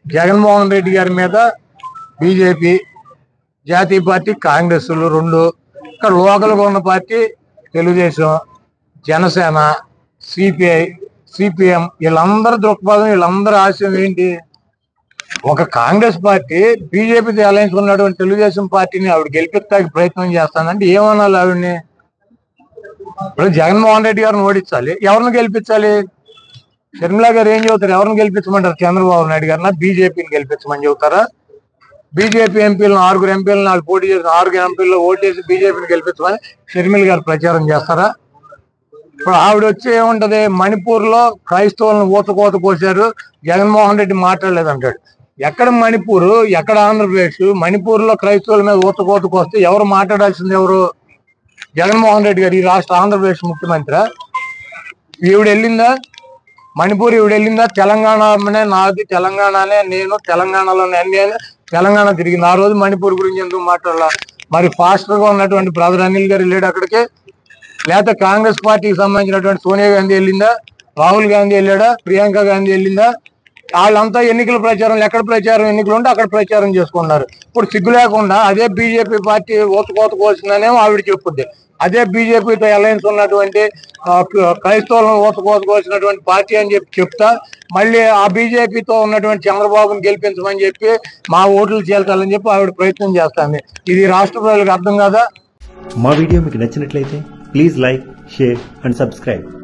జగన్మోహన్ రెడ్డి గారి మీద బీజేపీ జాతీయ పార్టీ కాంగ్రెస్ రెండు ఇక్కడ లోకల్గా ఉన్న party Telugu Desam Janasena CPI CPM వీళ్ళందరి దృక్పథం వీళ్ళందరి ఆశయం ఏంటి ఒక కాంగ్రెస్ పార్టీ బీజేపీతో అలయన్స్ ఉన్నటువంటి తెలుగుదేశం పార్టీని ఆవిడ గెలిపించడానికి ప్రయత్నం చేస్తానంటే ఏమనాలి ఆవిడని ఇప్పుడు జగన్మోహన్ రెడ్డి గారిని ఓడించాలి ఎవరిని గెలిపించాలి షర్మిలా గారు ఏం చెబుతారు ఎవరిని గెలిపించమంటారు చంద్రబాబు నాయుడు గారిన బీజేపీని గెలిపించమని చెబుతారా బీజేపీ ఎంపీలను ఆరుగురు ఎంపీలను వాళ్ళు పోటీ చేసిన ఆరుగురు ఎంపీల్లో ఓటేసి బీజేపీని గెలిపించమని షర్మిల గారు ప్రచారం చేస్తారా ఇప్పుడు ఆవిడ వచ్చి ఏముంటది మణిపూర్ లో క్రైస్తవులను ఊతకోత కోసారు జగన్మోహన్ రెడ్డి మాట్లాడలేదు అంటాడు ఎక్కడ మణిపూర్ ఎక్కడ ఆంధ్రప్రదేశ్ మణిపూర్ లో క్రైస్తవుల మీద ఊతకోత కోస్తే ఎవరు మాట్లాడాల్సింది ఎవరు జగన్మోహన్ రెడ్డి గారు ఈ రాష్ట్ర ఆంధ్రప్రదేశ్ ముఖ్యమంత్రి ఈవిడ వెళ్ళిందా మణిపూర్ ఈవిడ వెళ్ళిందా తెలంగాణనే నాది తెలంగాణనే నేను తెలంగాణలోనే అన్ని అని తెలంగాణ తిరిగింది ఆ రోజు మణిపూర్ గురించి ఎందుకు మాట్లాడాల మరి ఫాస్టర్ గా ఉన్నటువంటి బ్రదర్ అనిల్ గారు వెళ్ళాడు అక్కడికి లేకపోతే కాంగ్రెస్ పార్టీకి సంబంధించినటువంటి సోనియా గాంధీ వెళ్ళిందా రాహుల్ గాంధీ వెళ్ళాడా ప్రియాంక గాంధీ వెళ్ళిందా వాళ్ళంతా ఎన్నికల ప్రచారం ఎక్కడ ప్రచారం ఎన్నికలు ఉంటే అక్కడ ప్రచారం చేసుకున్నారు ఇప్పుడు సిగ్గు లేకుండా అదే బీజేపీ పార్టీ ఓతకోత కోసిందనేమో ఆవిడ చెప్పుద్ది అదే బీజేపీతో అలయన్స్ ఉన్నటువంటి ఆ, క్రైస్తవులను ఓతకోత కోసినటువంటి పార్టీ అని చెప్పి చెప్తా మళ్ళీ ఆ బీజేపీతో ఉన్నటువంటి చంద్రబాబుని గెలిపించమని చెప్పి మా ఓట్లు చేల్చాలని చెప్పి ఆవిడ ప్రయత్నం చేస్తాంది ఇది రాష్ట్ర ప్రజలకు అర్థం కాదా మా వీడియో మీకు నచ్చినట్లయితే please like share and subscribe